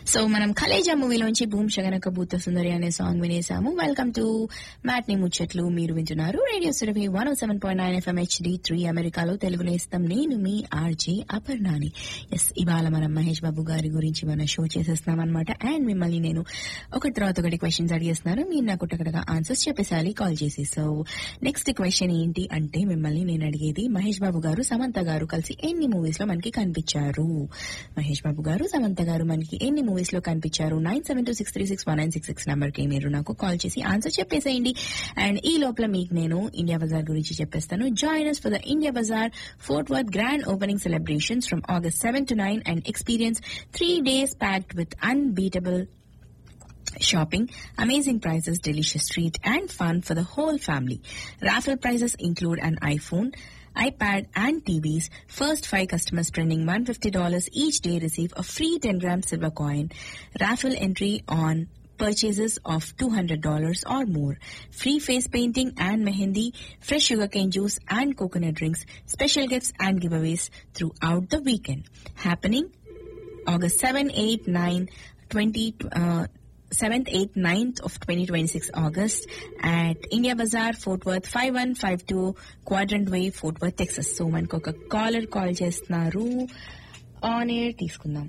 So మనం Khaleja మూవీలోంచి boom శగనక భూత సుందరి అనే సాంగ్ వినేసాము వెల్కమ్ టు మ్యాట్ని ముచ్చట్లు మీరు వింటున్నారు radio Surabhi one seven point nine FM HD three అమెరికాలో తెలుగు నేస్తం నేను మీ ఆర్జే అపర్ణాని ఎస్ ఇవాళ మనం మహేష్ బాబు గారి గురించి మన షో చేసేస్తున్నాం అనమాట అండ్ మిమ్మల్ని నేను ఒక తర్వాత ఒకటి క్వశ్చన్స్ అడిగేస్తున్నాను మీరు నాకు టకటగా ఆన్సర్స్ చెప్పేసాలి కాల్ చేసి సో నెక్స్ట్ క్వశ్చన్ ఏంటి అంటే మిమ్మల్ని నేను అడిగేది మహేష్ బాబు గారు సమంత గారు కలిసి ఎన్ని మూవీస్ లో మనకి కనిపించారు మహేష్ బాబు గారు సమంత గారు మనకి ఎన్ని మూవీస్ లో కనిపించారు nine seven two six three six one nine six six number కి మీరు నాకు కాల్ చేసి ఆన్సర్ చెప్పేసేయండి అండ్ ఈ లోపల మీకు నేను ఇండియా బజార్ గురించి చెప్పేస్తాను join us for the India bazaar Fort Worth grand opening celebrations from August seven to nine and experience three days packed with unbeatable shopping, amazing prices, delicious treat, and fun for the whole family. Raffle prizes include an iPhone, iPad, and TVs. First five customers spending $150 each day receive a free 10 gram silver coin. Raffle entry on purchases of $200 or more. Free face painting and mehendi, fresh sugarcane juice and coconut drinks, special gifts and giveaways throughout the weekend. Happening August 7, 8, 9, 20, uh, 7th, 8th, 9th of 2026 August at India Bazaar, Fort Worth, 5152 Quadrant Way, Fort Worth, Texas. So మనకు ఒక caller call చేస్తున్నారు on air తీసుకుందాం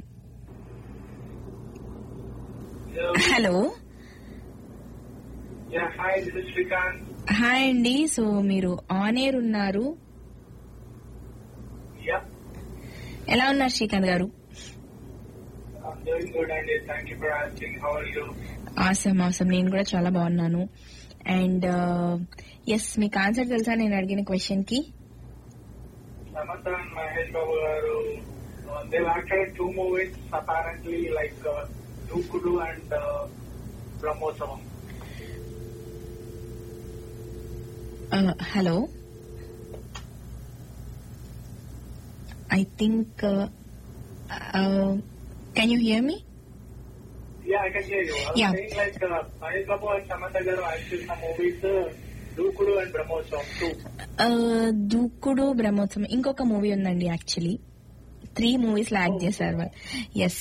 hello Yeah, hi, this is Shrikant. Hi అండి so మీరు on air ఉన్నారు Yeah, ఎలా ఉన్నారు శ్రీకాంత్ గారు I'm doing good and thank you for asking. How are you? Awesome awesome నేను కూడా చాలా బాగున్నాను అండ్ ఎస్ మీకు ఆన్సర్ తెలుసా నేను అడిగిన క్వశ్చన్ కి Samantha and Mahesh Babu garu, uh, they've acted in two movies apparently like uh, Dukudu and uh, Brahmosavam. Hello I think can you hear me Yeah, I can hear you. I was Yeah. saying like uh, Mahesh Babu and Samantha garu acted in the movies uh, Dukudu and Brahmosavam too. దూకుడు బ్రహ్మోత్సవం ఇంకొక movie ఉందండి actually three movies లో act చేశారు వాళ్ళు yes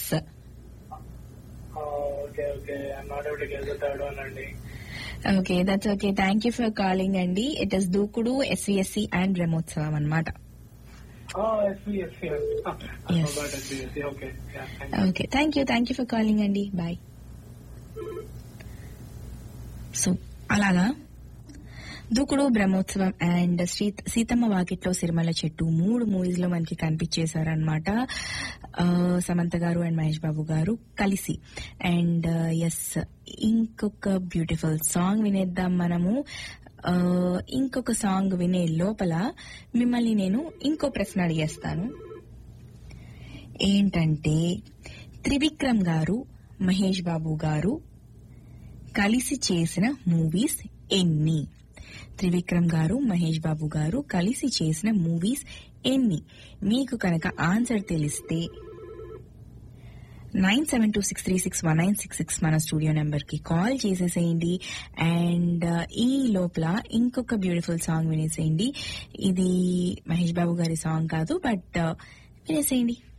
Uh, okay, okay. I'm not able to get the third one and okay that's okay thank you for calling అండి it is Dookudu SVSC and Brahmotsavam అనమాట Oh, SV, SV. I Yes. forgot SV, SV. Okay. Yeah, thank you. Okay thank you thank you for calling అండి bye so అలాగా Dookudu Brahmotsavam and Shri Seethamma వాకిట్లో సిరిమల చెట్టు మూడు movies లో మనకి కనిపించేశారనమాట సమంత గారు అండ్ మహేష్ బాబు గారు కలిసి అండ్ ఎస్ ఇంకొక బ్యూటిఫుల్ సాంగ్ వినేద్దాం మనము ఆ, ఇంకొక సాంగ్ వినే లోపల మిమ్మల్ని నేను ఇంకో ప్రశ్న అడిగేస్తాను ఏంటంటే త్రివిక్రమ్ గారు మహేష్ బాబు గారు కలిసి చేసిన మూవీస్ ఎన్ని త్రివిక్రమ్ గారు మహేష్ బాబు గారు కలిసి చేసిన మూవీస్ ఎన్ని మీకు కనుక ఆన్సర్ తెలిస్తే nine seven two six three six one nine six six మన స్టూడియో నెంబర్ కి కాల్ చేసేసేయండి అండ్ ఈ లోపల ఇంకొక బ్యూటిఫుల్ సాంగ్ వినేసేయండి ఇది మహేష్ బాబు గారి సాంగ్ కాదు బట్ వినేసేయండి